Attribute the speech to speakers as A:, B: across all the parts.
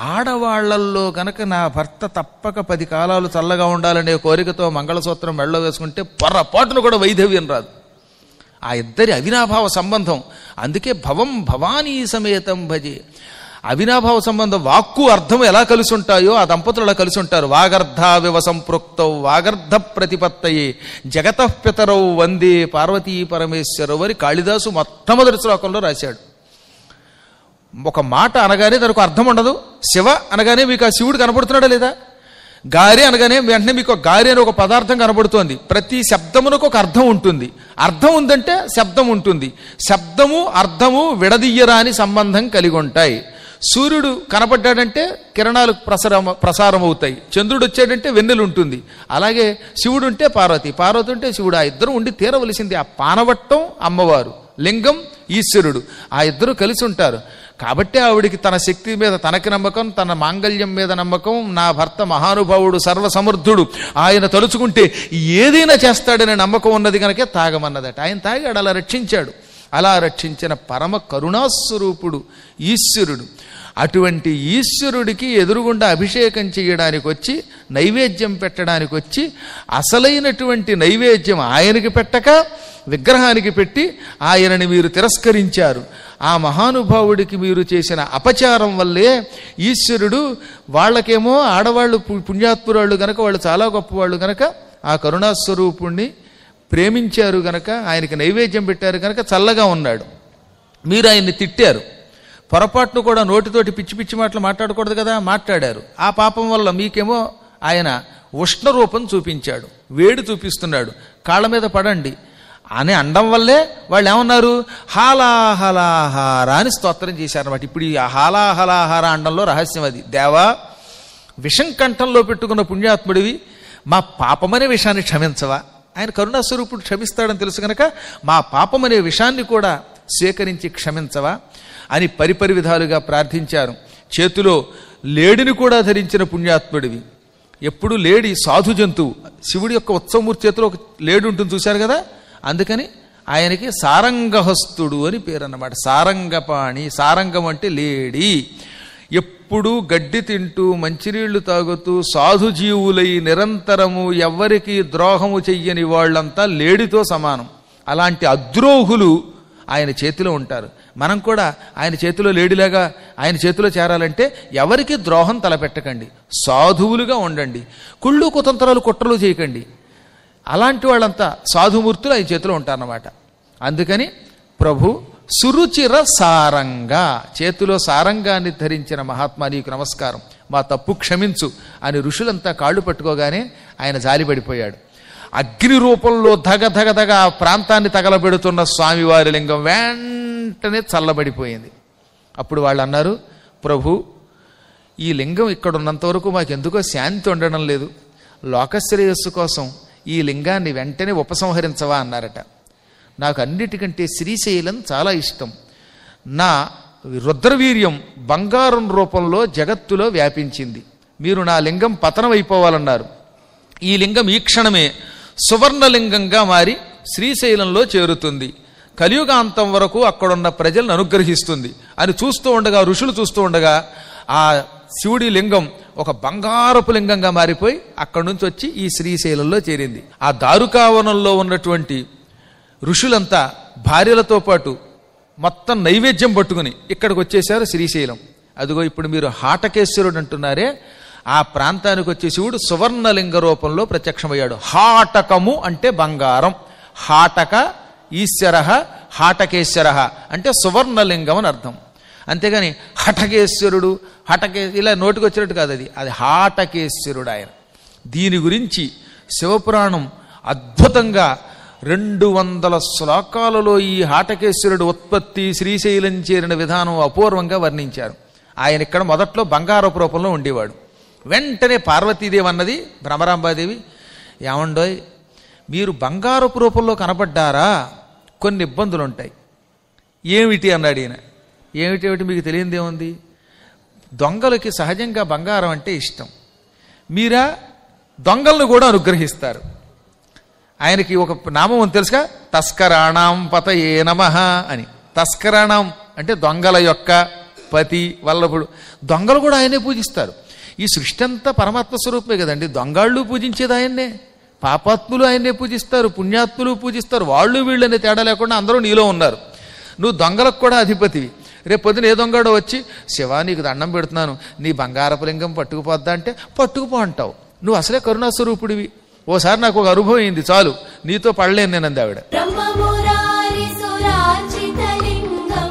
A: ఆడవాళ్లల్లో కనుక నా భర్త తప్పక పది కాలాలు చల్లగా ఉండాలనే కోరికతో మంగళసూత్రం మెళ్ళ వేసుకుంటే పొర్రపాటును కూడా వైధవ్యం రాదు ఆ ఇద్దరి అవినాభావ సంబంధం అందుకే భవం భవానీ సమేతం భజే అవినాభావ సంబంధం వాక్కు అర్థం ఎలా కలిసి ఉంటాయో ఆ దంపతులు అలా కలిసి ఉంటారు వాగర్ధావివ సంపృక్తౌ వాగర్ధ ప్రతిపత్తయే జగతః పితరౌ వందే పార్వతీ పరమేశ్వరవు అని కాళిదాసు మొట్టమొదటి శ్లోకంలో రాశాడు ఒక మాట అనగానే దానికి అర్థం ఉండదు శివ అనగానే మీకు ఆ శివుడు కనపడుతున్నాడా లేదా గారి అనగానే వెంటనే మీకు ఒక గారి అనే ఒక పదార్థం కనబడుతోంది ప్రతి శబ్దమునకు ఒక అర్థం ఉంటుంది అర్థం ఉందంటే శబ్దం ఉంటుంది శబ్దము అర్థము విడదీయరాని సంబంధం కలిగి ఉంటాయి సూర్యుడు కనపడ్డాడంటే కిరణాలు ప్రసారం ప్రసారం అవుతాయి చంద్రుడు వచ్చాడంటే వెన్నెలు ఉంటుంది అలాగే శివుడు ఉంటే పార్వతి పార్వతి ఉంటే శివుడు ఆ ఇద్దరు ఉండి తీరవలసింది ఆ పానవట్టం అమ్మవారు లింగం ఈశ్వరుడు ఆ ఇద్దరు కలిసి ఉంటారు కాబట్టి ఆవిడికి తన శక్తి మీద తనకి నమ్మకం తన మాంగళ్యం మీద నమ్మకం నా భర్త మహానుభావుడు సర్వసమర్థుడు ఆయన తలుచుకుంటే ఏదైనా చేస్తాడనే నమ్మకం ఉన్నది కనుకే తాగమన్నదట ఆయన తాగాడు అలా రక్షించాడు అలా రక్షించిన పరమ కరుణాస్వరూపుడు ఈశ్వరుడు అటువంటి ఈశ్వరుడికి ఎదురుగుండా అభిషేకం చేయడానికి వచ్చి నైవేద్యం పెట్టడానికి వచ్చి అసలైనటువంటి నైవేద్యం ఆయనకి పెట్టక విగ్రహానికి పెట్టి ఆయనని మీరు తిరస్కరించారు ఆ మహానుభావుడికి మీరు చేసిన అపచారం వల్లే ఈశ్వరుడు వాళ్ళకేమో ఆడవాళ్ళు పు- పుణ్యాత్మురాళ్ళు గనక వాళ్ళు చాలా గొప్పవాళ్ళు గనక ఆ కరుణాస్వరూపుణ్ణి ప్రేమించారు గనక ఆయనకి నైవేద్యం పెట్టారు గనక చల్లగా ఉన్నాడు మీరు ఆయన్ని తిట్టారు పొరపాటును కూడా నోటితోటి పిచ్చి పిచ్చి మాటలు మాట్లాడకూడదు కదా మాట్లాడారు ఆ పాపం వల్ల మీకేమో ఆయన ఉష్ణ రూపం చూపించాడు వేడి చూపిస్తున్నాడు కాళ్ళ మీద పడండి అని అండం వల్లే వాళ్ళు ఏమన్నారు హాలాహలాహార అని స్తోత్రం చేశారన్నమాట ఇప్పుడు ఈ హాలాహలాహార అండంలో రహస్యం అది దేవా విషం కంఠంలో పెట్టుకున్న పుణ్యాత్ముడివి మా పాపమనే విషయాన్ని క్షమించవా ఆయన కరుణాస్వరూపుడు క్షమిస్తాడని తెలుసు కనుక మా పాపమనే విషయాన్ని కూడా స్వీకరించి క్షమించవా అని పరిపరి విధాలుగా ప్రార్థించారు చేతిలో లేడిని కూడా ధరించిన పుణ్యాత్ముడివి ఎప్పుడు లేడి సాధు జంతువు శివుడి యొక్క ఉత్సవమూర్తి చేతిలో ఒక లేడి ఉంటుంది చూశారు కదా అందుకని ఆయనకి సారంగహస్తుడు అని పేరు అన్నమాట సారంగపాణి సారంగం అంటే లేడి ఎప్పుడూ గడ్డి తింటూ మంచినీళ్లు తాగుతూ సాధుజీవులై నిరంతరము ఎవ్వరికి ద్రోహము చెయ్యని వాళ్ళంతా లేడితో సమానం అలాంటి అద్రోహులు ఆయన చేతిలో ఉంటారు మనం కూడా ఆయన చేతిలో లేడిలాగా ఆయన చేతిలో చేరాలంటే ఎవరికి ద్రోహం తలపెట్టకండి సాధువులుగా ఉండండి కుళ్ళు కుతంత్రాలు కుట్రలు చేయకండి అలాంటి వాళ్ళంతా సాధుమూర్తులు ఆయన చేతిలో ఉంటారన్నమాట అందుకని ప్రభు సురుచిర సారంగా చేతిలో సారంగాన్ని ధరించిన మహాత్మా నీకు నమస్కారం మా తప్పు క్షమించు అని ఋషులంతా కాళ్ళు పట్టుకోగానే ఆయన జాలిపడిపోయాడు అగ్ని రూపంలో ధగ ధగ ధగ ఆ ప్రాంతాన్ని తగలబెడుతున్న స్వామివారి లింగం వెంటనే చల్లబడిపోయింది అప్పుడు వాళ్ళు అన్నారు ప్రభు ఈ లింగం ఇక్కడ ఉన్నంత వరకు మాకు ఎందుకో శాంతి ఉండడం లేదు లోకశ్రేయస్సు కోసం ఈ లింగాన్ని వెంటనే ఉపసంహరించవా అన్నారట నాకు అన్నిటికంటే శ్రీశైలం చాలా ఇష్టం నా రుద్రవీర్యం బంగారం రూపంలో జగత్తులో వ్యాపించింది మీరు నా లింగం పతనం అయిపోవాలన్నారు ఈ లింగం ఈ క్షణమే సువర్ణలింగంగా మారి శ్రీశైలంలో చేరుతుంది కలియుగాంతం వరకు అక్కడున్న ప్రజలను అనుగ్రహిస్తుంది అని చూస్తూ ఉండగా ఋషులు చూస్తూ ఉండగా ఆ శివుడి లింగం ఒక బంగారపు లింగంగా మారిపోయి అక్కడి నుంచి వచ్చి ఈ శ్రీశైలంలో చేరింది ఆ దారుకావనంలో ఉన్నటువంటి ఋషులంతా భార్యలతో పాటు మొత్తం నైవేద్యం పట్టుకుని ఇక్కడికి వచ్చేశారు శ్రీశైలం అదిగో ఇప్పుడు మీరు హాటకేశ్వరుడు అంటున్నారే ఆ ప్రాంతానికి వచ్చే శివుడు సువర్ణలింగ రూపంలో ప్రత్యక్షమయ్యాడు హాటకము అంటే బంగారం హాటక ఈశ్వర హాటకేశ్వర అంటే సువర్ణలింగం అని అర్థం అంతేగాని హఠకేశ్వరుడు హఠకే ఇలా నోటికి వచ్చినట్టు కాదు అది అది హాటకేశ్వరుడు ఆయన దీని గురించి శివపురాణం అద్భుతంగా రెండు వందల శ్లోకాలలో ఈ హాటకేశ్వరుడు ఉత్పత్తి శ్రీశైలం చేరిన విధానం అపూర్వంగా వర్ణించారు ఆయన ఇక్కడ మొదట్లో బంగారపు రూపంలో ఉండేవాడు వెంటనే పార్వతీదేవి అన్నది భ్రమరాంబాదేవి ఏమండోయ్ మీరు బంగారపు రూపంలో కనపడ్డారా కొన్ని ఇబ్బందులు ఉంటాయి ఏమిటి అన్నాడు ఈయన ఏమిటి ఏమిటి మీకు తెలియందేముంది దొంగలకి సహజంగా బంగారం అంటే ఇష్టం మీరా దొంగలను కూడా అనుగ్రహిస్తారు ఆయనకి ఒక నామం ఉంది తెలుసుగా తస్కరాణం పతయే నమ అని తస్కరాణం అంటే దొంగల యొక్క పతి వల్లభుడు దొంగలు కూడా ఆయనే పూజిస్తారు ఈ సృష్టి అంతా పరమాత్మ స్వరూపమే కదండి దొంగాళ్ళు పూజించేది ఆయన్నే పాపాత్ములు ఆయన్నే పూజిస్తారు పుణ్యాత్ములు పూజిస్తారు వాళ్ళు వీళ్ళనే తేడా లేకుండా అందరూ నీలో ఉన్నారు నువ్వు దొంగలకు కూడా అధిపతివి రేపు పొద్దున ఏ దొంగడో వచ్చి శివ నీకు దండం పెడుతున్నాను నీ బంగారపు లింగం పట్టుకుపోద్దా అంటే పట్టుకుపో అంటావు నువ్వు అసలే కరుణాస్వరూపుడివి ఓసారి నాకు ఒక అనుభవం అయింది చాలు నీతో పడలేను నేను అంది ఆవిడ
B: ब्रह्ममुरारिसुरार्चितलिङ्गम्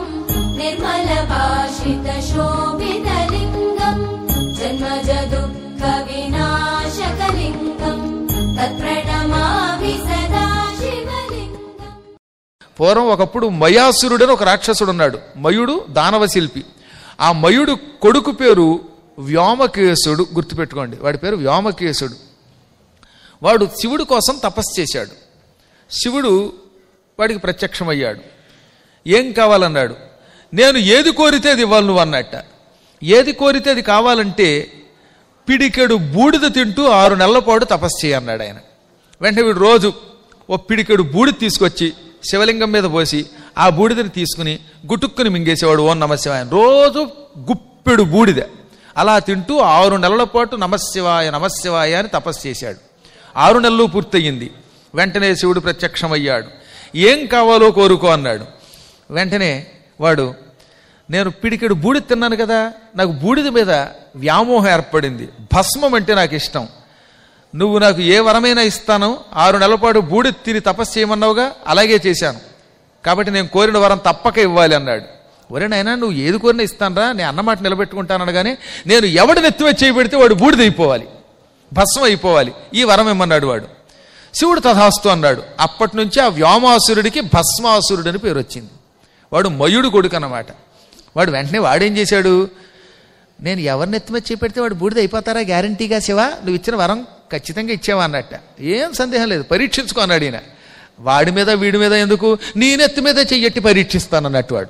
B: निर्मलभाषितशोभितलिङ्गम् जन्मज दुःखविनाशकलिङ्गम् तत्प्रणमामि सदा शिवलिङ्गम्
A: పూర్వం ఒకప్పుడు మయాసురుడని ఒక రాక్షసుడు ఉన్నాడు మయుడు దానవ శిల్పి ఆ మయుడు కొడుకు పేరు వ్యోమకేశుడు గుర్తుపెట్టుకోండి వాడి పేరు వ్యోమకేశుడు వాడు శివుడి కోసం తపస్సు చేశాడు శివుడు వాడికి ప్రత్యక్షమయ్యాడు ఏం కావాలన్నాడు నేను ఏది కోరితే అది ఇవ్వాలి నువ్వు అన్నట్ట ఏది కోరితే అది కావాలంటే పిడికెడు బూడిద తింటూ ఆరు నెలల పాటు తపస్సు చేయన్నాడు ఆయన వెంటనే వీడు రోజు ఓ పిడికెడు బూడిద తీసుకొచ్చి శివలింగం మీద పోసి ఆ బూడిదని తీసుకుని గుటుక్కుని మింగేసేవాడు ఓం నమశివాయ రోజు గుప్పెడు బూడిద అలా తింటూ ఆరు నెలల పాటు నమశివాయ నమశివాయ అని తపస్సు చేశాడు ఆరు నెలలు పూర్తయింది వెంటనే శివుడు ప్రత్యక్షమయ్యాడు ఏం కావాలో కోరుకో అన్నాడు వెంటనే వాడు నేను పిడికెడు బూడిద తిన్నాను కదా నాకు బూడిద మీద వ్యామోహం ఏర్పడింది భస్మం అంటే నాకు ఇష్టం నువ్వు నాకు ఏ వరమైనా ఇస్తాను ఆరు నెలల పాటు బూడిద తిని తపస్సు చేయమన్నావుగా అలాగే చేశాను కాబట్టి నేను కోరిన వరం తప్పక ఇవ్వాలి అన్నాడు ఒరే నాయనా నువ్వు ఏది కోరినా ఇస్తానరా నేను అన్నమాట నిలబెట్టుకుంటాను అనగానే నేను ఎవడు నెత్తిమే చేయబెడితే వాడు బూడిద అయిపోవాలి భస్మం అయిపోవాలి ఈ వరం ఇమ్మన్నాడు వాడు శివుడు తథాస్తు అన్నాడు అప్పటి నుంచి ఆ వ్యోమాసురుడికి భస్మాసురుడు అని పేరు వచ్చింది వాడు మయుడు కొడుకు అన్నమాట వాడు వెంటనే వాడేం చేశాడు నేను ఎవరిని ఎత్తిమతి చేపెడితే వాడు బూడిద అయిపోతారా గ్యారంటీగా శివ నువ్వు ఇచ్చిన వరం ఖచ్చితంగా ఇచ్చావా అన్నట్ట ఏం సందేహం లేదు పరీక్షించుకో అన్నాడు ఈయన వాడి మీద వీడి మీద ఎందుకు నీ నెత్తి మీద చెయ్యట్టి పరీక్షిస్తానన్నట్టు వాడు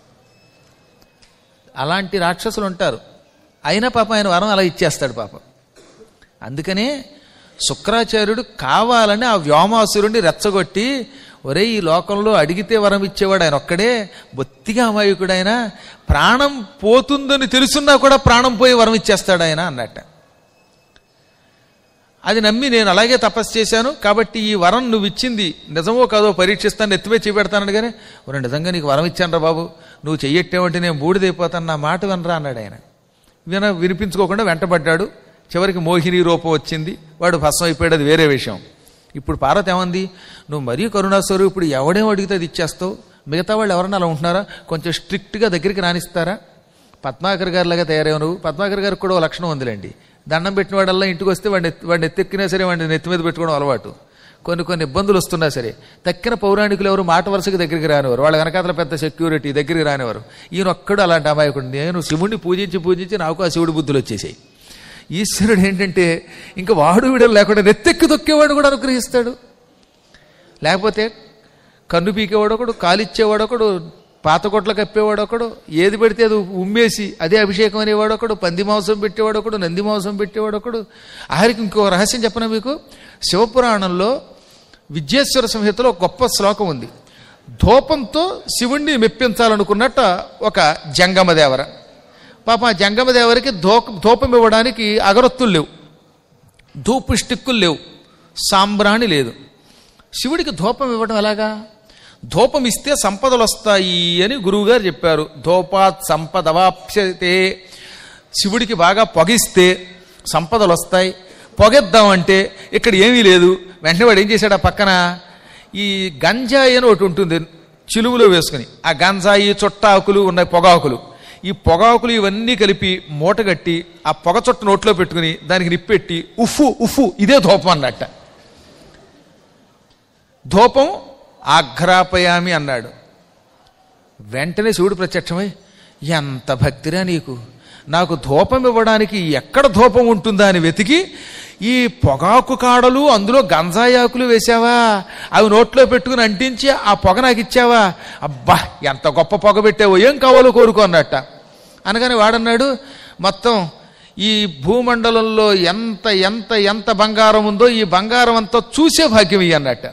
A: అలాంటి రాక్షసులు ఉంటారు అయినా పాప ఆయన వరం అలా ఇచ్చేస్తాడు పాపం అందుకనే శుక్రాచార్యుడు కావాలని ఆ వ్యోమాసురుణ్ణి రెచ్చగొట్టి ఒరే ఈ లోకంలో అడిగితే వరం ఇచ్చేవాడు ఆయన ఒక్కడే బొత్తిగా అమాయకుడు ఆయన ప్రాణం పోతుందని తెలుసున్నా కూడా ప్రాణం పోయి వరం ఇచ్చేస్తాడు ఆయన అన్నట్ట అది నమ్మి నేను అలాగే తపస్సు చేశాను కాబట్టి ఈ వరం నువ్వు ఇచ్చింది నిజమో కాదో పరీక్షిస్తాను ఎత్తివే చేపెడతాను కానీ ఒరే నిజంగా నీకు వరం ఇచ్చాను రా బాబు నువ్వు చెయ్యట్టేవంటే నేను బూడిదైపోతాను నా మాట వినరా అన్నాడు ఆయన విన వినిపించుకోకుండా వెంటబడ్డాడు చివరికి మోహిని రూపం వచ్చింది వాడు భస్మం అయిపోయాడు అది వేరే విషయం ఇప్పుడు పార్వతి ఏమంది నువ్వు మరీ కరుణాస్వరూ ఇప్పుడు ఎవడేం అడిగితే అది ఇచ్చేస్తావు మిగతా వాళ్ళు ఎవరన్నా అలా ఉంటున్నారా కొంచెం స్ట్రిక్ట్గా దగ్గరికి రానిస్తారా పద్మాకర్ గారిలాగా తయారయ్యావు నువ్వు పద్మాకర్ గారికి కూడా ఓ లక్షణం ఉందిలేండి దండం పెట్టిన వాడల్లా ఇంటికి వస్తే వాడిని ఎత్తి- వాడిని ఎత్తెక్కినా సరే వాడిని నెత్తి మీద పెట్టుకోవడం అలవాటు కొన్ని కొన్ని ఇబ్బందులు వస్తున్నా సరే తక్కిన పౌరాణికులు ఎవరు మాట వరుసకి దగ్గరికి రానివారు వాళ్ళ వెనకాతల పెద్ద సెక్యూరిటీ దగ్గరికి రానివారు ఈయన ఒక్కడు అలాంటి అమాయకుడు నేను శివుణ్ణి పూజించి పూజించి నాకు ఆ శివుడి బుద్ధులు వచ్చేసాయి ఈశ్వరుడు ఏంటంటే ఇంకా వాడు వీడు లేకుండా నెత్తెక్కి తొక్కేవాడు కూడా అనుగ్రహిస్తాడు లేకపోతే కన్ను పీకేవాడు ఒకడు కాలిచ్చేవాడు ఒకడు పాత కొట్ల కప్పేవాడు ఒకడు ఏది పెడితే అది ఉమ్మేసి అదే అభిషేకం అనేవాడు ఒకడు పంది మాంసం పెట్టేవాడు ఒకడు నంది మాంసం పెట్టేవాడు ఒకడు ఆఖరికి ఇంకో రహస్యం చెప్పనా మీకు శివపురాణంలో విద్యేశ్వర సంహితలో ఒక గొప్ప శ్లోకం ఉంది ధూపంతో శివుణ్ణి మెప్పించాలనుకున్నట్ట ఒక జంగమదేవర పాప ఆ జంగమదేవరికి ధూప ధూపం ఇవ్వడానికి అగరొత్తులు లేవు ధూపు స్టిక్కులు లేవు సాంబ్రాణి లేదు శివుడికి ధూపం ఇవ్వడం ఎలాగా ధూపం ఇస్తే సంపదలు వస్తాయి అని గురువుగారు చెప్పారు ధూపాత్ సంపదవాప్యతే శివుడికి బాగా పొగిస్తే సంపదలు వస్తాయి పొగెద్దామంటే ఇక్కడ ఏమీ లేదు వెంటనే వాడు ఏం చేశాడు ఆ పక్కన ఈ గంజాయి అని ఒకటి ఉంటుంది చిలువులో వేసుకుని ఆ గంజాయి చుట్టాకులు ఉన్నాయి పొగాకులు ఈ పొగాకులు ఇవన్నీ కలిపి మూటగట్టి ఆ పొగ చుట్ట నోట్లో పెట్టుకుని దానికి నిప్పెట్టి ఉఫు ఉఫు ఇదే ధూపం అన్నట్ట ధూపం ఆఘ్రాపయామి అన్నాడు వెంటనే శివుడు ప్రత్యక్షమై ఎంత భక్తిరా నీకు నాకు ధూపం ఇవ్వడానికి ఎక్కడ ధూపం ఉంటుందా అని వెతికి ఈ పొగాకు కాడలు అందులో గంజాయాకులు వేశావా అవి నోట్లో పెట్టుకుని అంటించి ఆ పొగ నాకు ఇచ్చావా అబ్బా ఎంత గొప్ప పొగ పెట్టావో ఏం కావాలో కోరుకో అన్నట్ట అనగానే వాడన్నాడు మొత్తం ఈ భూమండలంలో ఎంత ఎంత ఎంత బంగారం ఉందో ఈ బంగారం అంతా చూసే భాగ్యం ఇయ్యి అన్నట్ట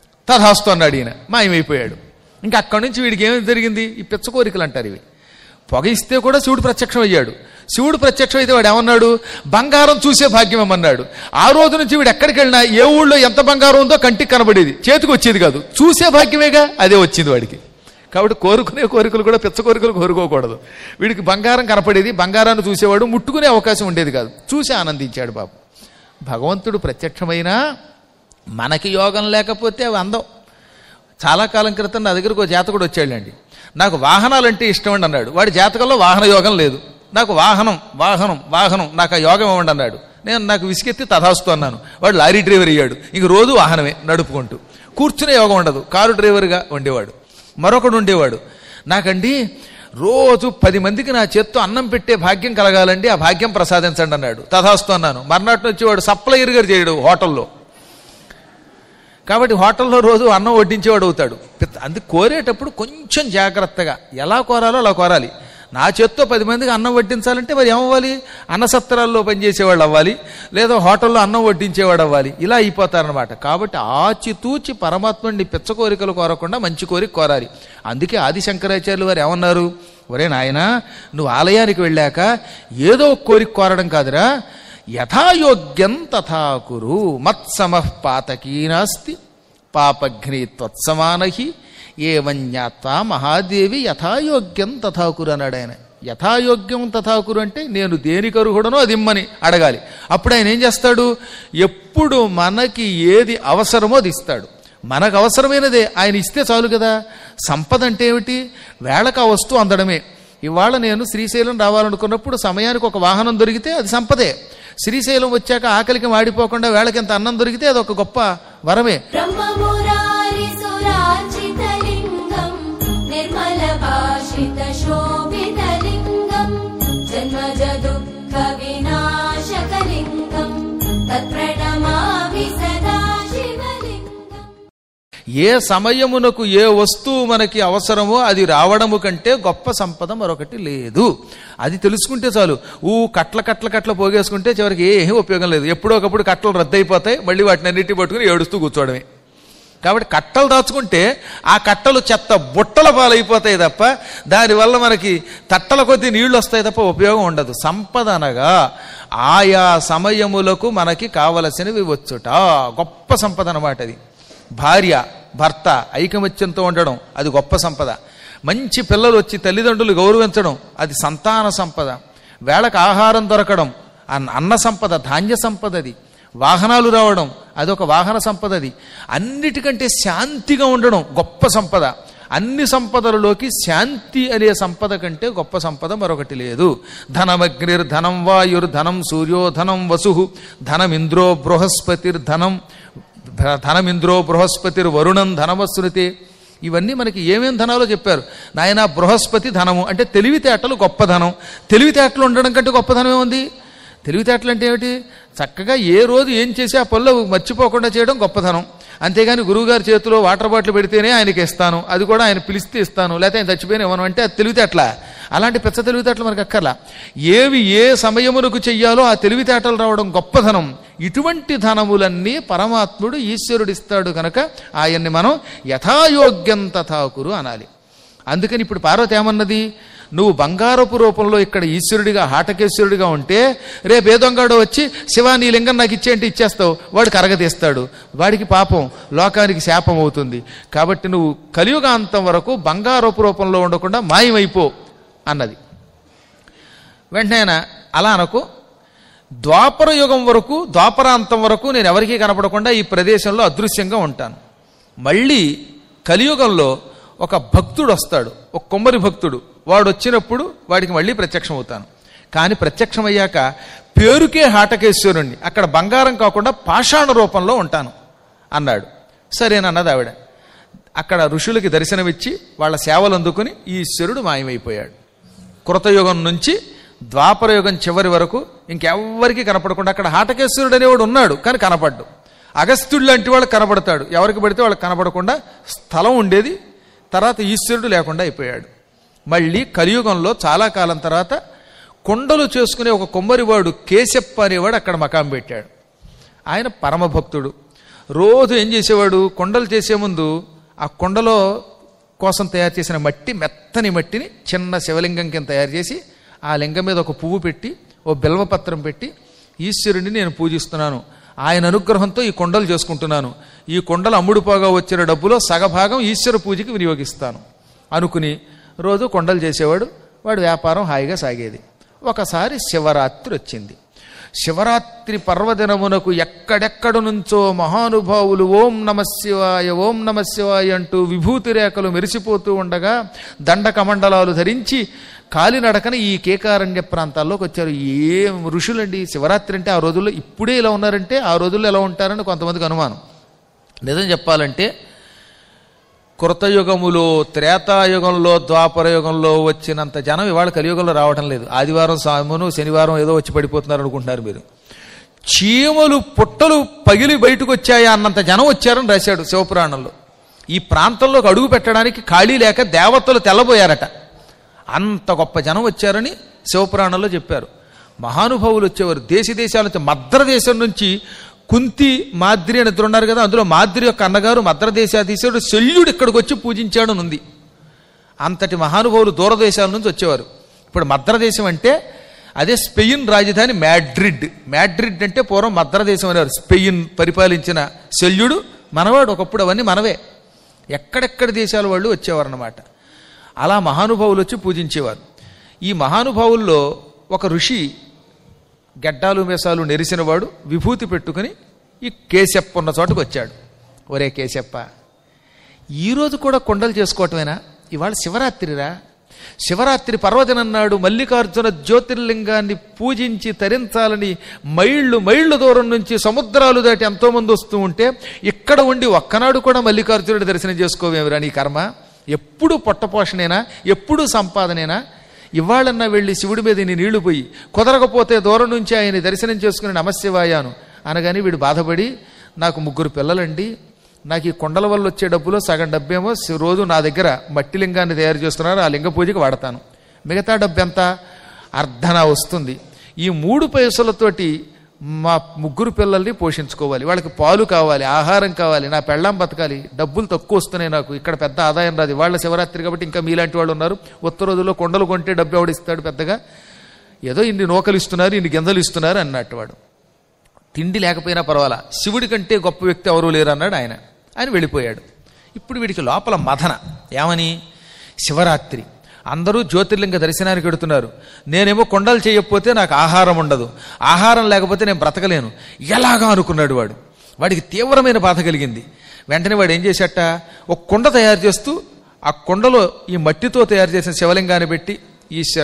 A: తథాస్తు అన్నాడు ఈయన మాయమైపోయాడు ఇంకా అక్కడి నుంచి వీడికి ఏమి జరిగింది ఈ పిచ్చ కోరికలు అంటారు ఇవి పొగ ఇస్తే కూడా శివుడు ప్రత్యక్షం అయ్యాడు శివుడు ప్రత్యక్షం అయితే వాడు ఏమన్నాడు బంగారం చూసే భాగ్యం అమ్మన్నాడు ఆ రోజు నుంచి వీడు ఎక్కడికి వెళ్ళినా ఏ ఊళ్ళో ఎంత బంగారం ఉందో కంటికి కనబడేది చేతికి వచ్చేది కాదు చూసే భాగ్యమేగా అదే వచ్చింది వాడికి కాబట్టి కోరుకునే కోరికలు కూడా పిచ్చ కోరికలు కోరుకోకూడదు వీడికి బంగారం కనపడేది బంగారాన్ని చూసేవాడు ముట్టుకునే అవకాశం ఉండేది కాదు చూసి ఆనందించాడు బాబు భగవంతుడు ప్రత్యక్షమైనా మనకి యోగం లేకపోతే అవి అందం చాలా కాలం క్రితం నా దగ్గరకు ఒక జాతకుడు వచ్చాడండి నాకు వాహనాలంటే ఇష్టం అండి అన్నాడు వాడి జాతకంలో వాహన యోగం లేదు నాకు వాహనం వాహనం వాహనం నాకు ఆ యోగం ఇవ్వండి అన్నాడు నేను నాకు విసిగెత్తి తథాస్తు అన్నాను వాడు లారీ డ్రైవర్ అయ్యాడు ఇంక రోజు వాహనమే నడుపుకుంటూ కూర్చునే యోగం ఉండదు కారు డ్రైవర్గా ఉండేవాడు మరొకడు ఉండేవాడు నాకండి రోజు పది మందికి నా చేత్తో అన్నం పెట్టే భాగ్యం కలగాలండి ఆ భాగ్యం ప్రసాదించండి అన్నాడు తథాస్తు అన్నాను మర్నాటి నుంచి వాడు సప్లయర్ గారు చేయడు హోటల్లో కాబట్టి హోటల్లో రోజు అన్నం వడ్డించేవాడు అవుతాడు పిత్త- అందుకు కోరేటప్పుడు కొంచెం జాగ్రత్తగా ఎలా కోరాలో అలా కోరాలి నా చేత్తో పది మందికి అన్నం వడ్డించాలంటే మరి ఏమవ్వాలి అన్న సత్రాల్లో పనిచేసేవాళ్ళు అవ్వాలి లేదా హోటల్లో అన్నం వడ్డించేవాడు అవ్వాలి ఇలా అయిపోతారనమాట కాబట్టి ఆచితూచి పరమాత్ముడిని పిచ్చ కోరికలు కోరకుండా మంచి కోరిక కోరాలి అందుకే ఆది శంకరాచార్యులు వారు ఏమన్నారు ఒరే నాయనా నువ్వు ఆలయానికి వెళ్ళాక ఏదో ఒక కోరిక కోరడం కాదురా యథాయోగ్యం తథా కురు మత్సమః పాతకీనాస్తి పాపఘ్ని త్వత్సమానహి ఏవన్యాత్వా మహాదేవి యథాయోగ్యం తథాకురు అన్నాడు ఆయన యథాయోగ్యం తథాకురు అంటే నేను దేనికి అర్హుడనో అది ఇమ్మని అడగాలి అప్పుడు ఆయన ఏం చేస్తాడు ఎప్పుడు మనకి ఏది అవసరమో అది ఇస్తాడు మనకు అవసరమైనదే ఆయన ఇస్తే చాలు కదా సంపద అంటే ఏమిటి వేళకు ఆ వస్తువు అందడమే ఇవాళ నేను శ్రీశైలం రావాలనుకున్నప్పుడు సమయానికి ఒక వాహనం దొరికితే అది సంపదే శ్రీశైలం వచ్చాక ఆకలికి మాడిపోకుండా వేళకి ఎంత అన్నం దొరికితే అది ఒక గొప్ప వరమే
B: ब्रह्ममुरारिसुरार्चितलिङ्गम् निर्मलभाषितशोभितलिङ्गम् जन्मज दुःखविनाशकलिङ्गम् तत्प्रणमामि सदा शिवलिङ्गम्
A: ఏ సమయమునకు ఏ వస్తువు మనకి అవసరమో అది రావడము కంటే గొప్ప సంపద మరొకటి లేదు అది తెలుసుకుంటే చాలు ఊ కట్ల కట్ల కట్ల పోగేసుకుంటే చివరికి ఏమీ ఉపయోగం లేదు ఎప్పుడో ఒకప్పుడు కట్టలు రద్దయిపోతాయి మళ్ళీ వాటిని అన్నిటి పట్టుకుని ఏడుస్తూ కూర్చోవడమే కాబట్టి కట్టలు దాచుకుంటే ఆ కట్టలు చెత్త బుట్టల పాలైపోతాయి తప్ప దానివల్ల మనకి తట్టల కొద్దీ నీళ్లు వస్తాయి తప్ప ఉపయోగం ఉండదు సంపద అనగా ఆయా సమయములకు మనకి కావలసినవి వచ్చుట గొప్ప సంపద అన్నమాట అది భార్య భర్త ఐకమత్యంతో ఉండడం అది గొప్ప సంపద మంచి పిల్లలు వచ్చి తల్లిదండ్రులు గౌరవించడం అది సంతాన సంపద వేళకు ఆహారం దొరకడం అన్న అన్న సంపద ధాన్య సంపద అది వాహనాలు రావడం అదొక వాహన సంపద అది అన్నిటికంటే శాంతిగా ఉండడం గొప్ప సంపద అన్ని సంపదలలోకి శాంతి అనే సంపద కంటే గొప్ప సంపద మరొకటి లేదు ధనమగ్నిర్ ధనం వాయుర్ ధనం సూర్యో ధనం వసు ధనమింద్రో బృహస్పతిర్ ధనం ధనమింద్రో బృహస్పతిర్ వరుణం ధనమశ్రుతే ఇవన్నీ మనకి ఏమేం ధనాలో చెప్పారు నాయన బృహస్పతి ధనము అంటే తెలివితేటలు గొప్ప ధనం తెలివితేటలు ఉండడం కంటే గొప్ప ధనం ఏముంది తెలివితేటలు అంటే ఏమిటి చక్కగా ఏ రోజు ఏం చేసి ఆ పనులు మర్చిపోకుండా చేయడం గొప్పతనం అంతేగాని గురువుగారి చేతిలో వాటర్ బాటిల్ పెడితేనే ఆయనకి ఇస్తాను అది కూడా ఆయన పిలిస్తే ఇస్తాను లేకపోతే ఆయన చచ్చిపోయిన ఇవ్వను అంటే అది తెలివితేటల అలాంటి పెద్ద తెలివితేటలు మనకు అక్కర్లా ఏవి ఏ సమయమునకు చెయ్యాలో ఆ తెలివితేటలు రావడం గొప్పధనం ఇటువంటి ధనములన్నీ పరమాత్ముడు ఈశ్వరుడు ఇస్తాడు కనుక ఆయన్ని మనం యథాయోగ్యం తథాకురు అనాలి అందుకని ఇప్పుడు పార్వతి ఏమన్నది నువ్వు బంగారపు రూపంలో ఇక్కడ ఈశ్వరుడిగా హాటకేశ్వరుడిగా ఉంటే రేపు ఏ దొంగడు వచ్చి శివా నీ లింగం నాకు ఇచ్చేంటి ఇచ్చేస్తావు వాడు కరగతీస్తాడు వాడికి పాపం లోకానికి శాపం అవుతుంది కాబట్టి నువ్వు కలియుగాంతం వరకు బంగారపు రూపంలో ఉండకుండా మాయమైపో అన్నది వెంటనే ఆయన అలా అనకు ద్వాపర యుగం వరకు ద్వాపరాంతం వరకు నేను ఎవరికీ కనపడకుండా ఈ ప్రదేశంలో అదృశ్యంగా ఉంటాను మళ్ళీ కలియుగంలో ఒక భక్తుడు వస్తాడు ఒక కొమ్మరి భక్తుడు వాడు వచ్చినప్పుడు వాడికి మళ్ళీ ప్రత్యక్షం అవుతాను కానీ ప్రత్యక్షమయ్యాక పేరుకే హాటకేశ్వరుణ్ణి అక్కడ బంగారం కాకుండా పాషాణ రూపంలో ఉంటాను అన్నాడు సరేనన్నది ఆవిడ అక్కడ ఋషులకి దర్శనమిచ్చి వాళ్ళ సేవలు అందుకుని ఈశ్వరుడు మాయమైపోయాడు కృతయుగం నుంచి ద్వాపరయుగం చివరి వరకు ఇంకెవ్వరికి కనపడకుండా అక్కడ హాటకేశ్వరుడు అనేవాడు ఉన్నాడు కానీ కనపడ్డు అగస్త్యుడు లాంటి వాళ్ళు కనపడతాడు ఎవరికి పడితే వాళ్ళకి కనపడకుండా స్థలం ఉండేది తర్వాత ఈశ్వరుడు లేకుండా అయిపోయాడు మళ్ళీ కలియుగంలో చాలా కాలం తర్వాత కొండలు చేసుకునే ఒక కొమ్మరివాడు కేశప్ప అనేవాడు అక్కడ మకాం పెట్టాడు ఆయన పరమభక్తుడు రోజు ఏం చేసేవాడు కొండలు చేసే ముందు ఆ కొండలో కోసం తయారు చేసిన మట్టి మెత్తని మట్టిని చిన్న శివలింగం కింద తయారు చేసి ఆ లింగం మీద ఒక పువ్వు పెట్టి ఓ బిల్వపత్రం పెట్టి ఈశ్వరుడిని నేను పూజిస్తున్నాను ఆయన అనుగ్రహంతో ఈ కొండలు చేసుకుంటున్నాను ఈ కొండలు అమ్ముడుపోగా వచ్చిన డబ్బులో సగభాగం ఈశ్వర పూజకి వినియోగిస్తాను అనుకుని రోజు కొండలు చేసేవాడు వాడు వ్యాపారం హాయిగా సాగేది ఒకసారి శివరాత్రి వచ్చింది శివరాత్రి పర్వదినమునకు ఎక్కడెక్కడ నుంచో మహానుభావులు ఓం నమ శివాయ ఓం నమ శివాయ అంటూ విభూతి రేఖలు మెరిసిపోతూ ఉండగా దండకమండలాలు ధరించి కాలినడకన ఈ కేకారణ్య ప్రాంతాల్లోకి వచ్చారు ఏం ఋషులండి శివరాత్రి అంటే ఆ రోజుల్లో ఇప్పుడే ఇలా ఉన్నారంటే ఆ రోజుల్లో ఎలా ఉంటారని కొంతమందికి అనుమానం నిజం చెప్పాలంటే కృతయుగములో త్రేతాయుగంలో ద్వాపర యుగంలో వచ్చినంత జనం ఇవాళ కలియుగంలో రావడం లేదు ఆదివారం సామును శనివారం ఏదో వచ్చి పడిపోతున్నారు అనుకుంటున్నారు మీరు చీమలు పుట్టలు పగిలి బయటకు వచ్చాయా అన్నంత జనం వచ్చారని రాశాడు శివపురాణంలో ఈ ప్రాంతంలోకి అడుగు పెట్టడానికి ఖాళీ లేక దేవతలు తెల్లబోయారట అంత గొప్ప జనం వచ్చారని శివపురాణంలో చెప్పారు మహానుభావులు వచ్చేవారు దేశ దేశాల నుంచి మద్ర దేశం నుంచి కుంతి మాద్రి అని ఇద్దరు ఉన్నారు కదా అందులో మాద్రి యొక్క అన్నగారు మద్ర దేశాధీశుడు శల్యుడు ఇక్కడికి వచ్చి పూజించాడు అని ఉంది అంతటి మహానుభావులు దూరదేశాల నుంచి వచ్చేవారు ఇప్పుడు మద్రదేశం అంటే అదే స్పెయిన్ రాజధాని మ్యాడ్రిడ్ మ్యాడ్రిడ్ అంటే పూర్వం మద్రదేశం అనేవారు స్పెయిన్ పరిపాలించిన శల్యుడు మనవాడు ఒకప్పుడు అవన్నీ మనవే ఎక్కడెక్కడ దేశాల వాళ్ళు వచ్చేవారు అన్నమాట అలా మహానుభావులు వచ్చి పూజించేవారు ఈ మహానుభావుల్లో ఒక ఋషి గడ్డాలు మేసాలు నెరిసినవాడు విభూతి పెట్టుకుని ఈ కేశప్ప ఉన్న చోటకు వచ్చాడు ఒరే కేశప్ప ఈరోజు కూడా కొండలు చేసుకోవటమేనా ఇవాళ శివరాత్రిరా శివరాత్రి పర్వదినం నాడు మల్లికార్జున జ్యోతిర్లింగాన్ని పూజించి తరించాలని మైళ్ళు మైళ్ళు దూరం నుంచి సముద్రాలు దాటి ఎంతోమంది వస్తూ ఉంటే ఇక్కడ ఉండి ఒక్కనాడు కూడా మల్లికార్జునుడి దర్శనం చేసుకోవేమిరా నీ కర్మ ఎప్పుడు పొట్టపోషణేనా ఎప్పుడు సంపాదనేనా ఇవాళన్నా వెళ్ళి శివుడి మీద నీ నీళ్లు పోయి కుదరకపోతే దూరం నుంచి ఆయన దర్శనం చేసుకుని నమశివాయాను అనగాని వీడు బాధపడి నాకు ముగ్గురు పిల్లలండి నాకు ఈ కొండల వల్ల వచ్చే డబ్బులో సగం డబ్బేమో శి- రోజు నా దగ్గర మట్టి లింగాన్ని తయారు చేస్తున్నారు ఆ లింగ పూజకి వాడతాను మిగతా డబ్బు ఎంత అర్ధన వస్తుంది ఈ మూడు పైసలతోటి మా ముగ్గురు పిల్లల్ని పోషించుకోవాలి వాళ్ళకి పాలు కావాలి ఆహారం కావాలి నా పెళ్ళాం బతకాలి డబ్బులు తక్కువ వస్తున్నాయి నాకు ఇక్కడ పెద్ద ఆదాయం రాదు వాళ్ళ శివరాత్రి కాబట్టి ఇంకా మీలాంటి వాళ్ళు ఉన్నారు ఉత్తర రోజుల్లో కొండలు కొంటే డబ్బు ఎవడు ఇస్తాడు పెద్దగా ఏదో ఇన్ని నూకలు ఇస్తున్నారు ఇన్ని గింజలు ఇస్తున్నారు అన్నట్టు వాడు తిండి లేకపోయినా పర్వాలా శివుడి కంటే గొప్ప వ్యక్తి ఎవరూ లేరు అన్నాడు ఆయన ఆయన వెళ్ళిపోయాడు ఇప్పుడు వీడికి లోపల మదన ఏమని శివరాత్రి అందరూ జ్యోతిర్లింగ దర్శనానికి వెడుతున్నారు నేనేమో కొండలు చేయకపోతే నాకు ఆహారం ఉండదు ఆహారం లేకపోతే నేను బ్రతకలేను ఎలాగా అనుకున్నాడు వాడు వాడికి తీవ్రమైన బాధ కలిగింది వెంటనే వాడు ఏం చేశాట ఒక కొండ తయారు చేస్తూ ఆ కొండలో ఈ మట్టితో తయారు చేసిన శివలింగాన్ని పెట్టి ఈశ్వర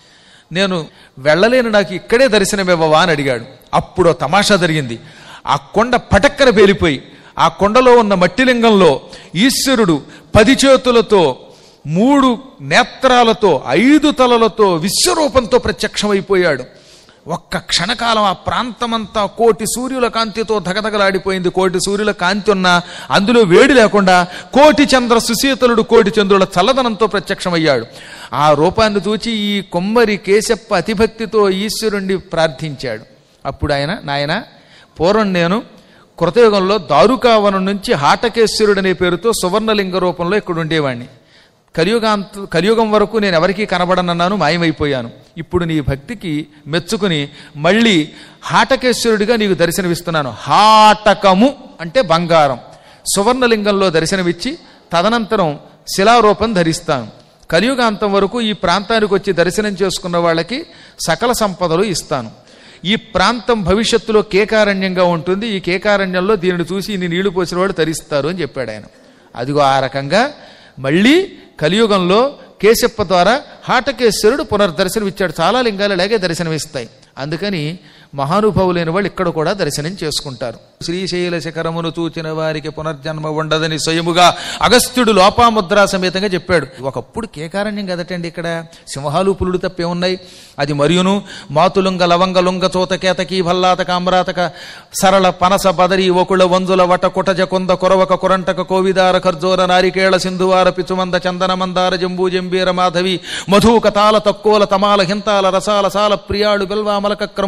A: నేను వెళ్ళలేను నాకు ఇక్కడే దర్శనమివ్వవా అని అడిగాడు అప్పుడు ఓ తమాషా జరిగింది ఆ కొండ పటక్కన పేలిపోయి ఆ కొండలో ఉన్న మట్టి లింగంలో ఈశ్వరుడు పది చేతులతో మూడు నేత్రాలతో ఐదు తలలతో విశ్వరూపంతో ప్రత్యక్షమైపోయాడు ఒక్క క్షణకాలం ఆ ప్రాంతమంతా కోటి సూర్యుల కాంతితో ధగధగలాడిపోయింది కోటి సూర్యుల కాంతి ఉన్నా అందులో వేడి లేకుండా కోటి చంద్ర సుశీతలుడు కోటి చంద్రుల చల్లదనంతో ప్రత్యక్షమయ్యాడు ఆ రూపాన్ని చూచి ఈ కొమ్మరి కేశప్ప అతిభక్తితో ఈశ్వరుణ్ణి ప్రార్థించాడు అప్పుడు ఆయన నాయన పూర్వం నేను కృతయుగంలో దారుకావనం నుంచి హాటకేశ్వరుడు అనే పేరుతో సువర్ణలింగ రూపంలో ఇక్కడ ఉండేవాణ్ణి కలియుగాంత కలియుగం వరకు నేను ఎవరికీ కనబడనన్నాను మాయమైపోయాను ఇప్పుడు నీ భక్తికి మెచ్చుకుని మళ్ళీ హాటకేశ్వరుడిగా నీకు దర్శనమిస్తున్నాను హాటకము అంటే బంగారం సువర్ణలింగంలో దర్శనమిచ్చి తదనంతరం శిలారూపం ధరిస్తాను కలియుగాంతం వరకు ఈ ప్రాంతానికి వచ్చి దర్శనం చేసుకున్న వాళ్ళకి సకల సంపదలు ఇస్తాను ఈ ప్రాంతం భవిష్యత్తులో కేకారణ్యంగా ఉంటుంది ఈ కేకారణ్యంలో దీనిని చూసి ఇన్ని నీళ్లు పోసిన వాడు తరిస్తారు అని చెప్పాడు ఆయన అదిగో ఆ రకంగా మళ్ళీ కలియుగంలో కేశప్ప ద్వారా హాటకేశ్వరుడు పునర్దర్శనం ఇచ్చాడు చాలా లింగాలు అలాగే దర్శనమిస్తాయి అందుకని మహానుభావులైన వాళ్ళు ఇక్కడ కూడా దర్శనం చేసుకుంటారు శ్రీశైల శిఖరమును చూచిన వారికి పునర్జన్మ ఉండదని స్వయముగా అగస్త్యుడు లోపాముద్రా సమేతంగా చెప్పాడు ఒకప్పుడు కేకారణ్యం కదటండి ఇక్కడ సింహాలు పులుడు తప్పే ఉన్నాయి అది మరియును మాతులుంగ లవంగ లుంగ చోత కేతకి భల్లాత కామరాతక సరళ పనస బదరి ఒకుళ వంజుల వట కుటజ కొంద కొరవక కురంటక కోవిదార ఖర్జోర నారికేళ సింధువార పిచుమంద చందన మందార జంబూ జంబీర మాధవి మధుక తాల తక్కువల తమాల హింతాల రసాల సాల ప్రియాడు బిల్వామలక క్రముక కదంబ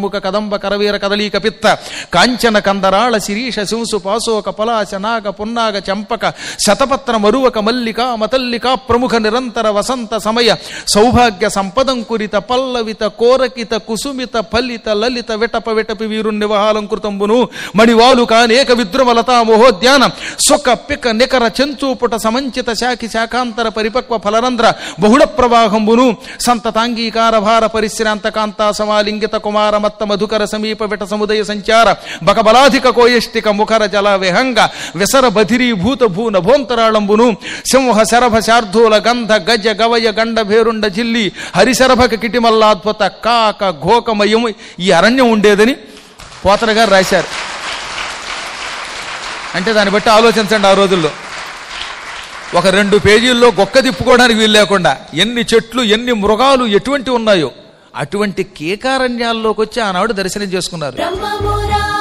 A: కదంబ కరవీర కదలీక పిత్త కాంచన కందరాళ శిరీష శింసు పాశోక పలాశ నాగ పున్నాగ చంపక శతపత్ర మరువక మల్లిక మతల్లిక ప్రముఖ నిరంతర వసంత సమయ సౌభాగ్య సంపదం కురిత పల్లవిత కోరకిత కుసుమిత ఫలిత లలిత విటప విటపి వీరు నివహాలంకృతంబును మణివాలు కానేక విద్రుమలతా మోహోద్యాన సుఖ పిక నికర చెంచూపుట సమంచిత శాఖి శాఖాంతర పరిపక్వ ఫలరంధ్ర బహుళ ప్రవాహంబును సంతతాంగీకార భార పరిశ్రాంత కాంతా సమాలింగిత కుమార మత్త మధుకర సమీప విట సముదయ సంచార బకబలాధిక కోయష్టిక ముఖర జల విహంగ విసర బధిరీభూత భూ నభోంతరాళంబును సింహ శరభ శార్ధూల గంధ గజ గవయ గండ భేరుండ జిల్లి హరిశరభక కిటిమల్లాద్భుత కాక ఘోకమయం ఈ అరణ్యం ఉండేదని పోతన గారు రాశారు అంటే దాన్ని బట్టి ఆలోచించండి ఆ రోజుల్లో ఒక రెండు పేజీల్లో గొక్క తిప్పుకోవడానికి వీలు లేకుండా ఎన్ని చెట్లు ఎన్ని మృగాలు ఎటువంటి ఉన్నాయో అటువంటి కేకారణ్యాల్లోకి వచ్చి ఆనాడు దర్శనం చేసుకున్నారు
B: బ్రహ్మమురా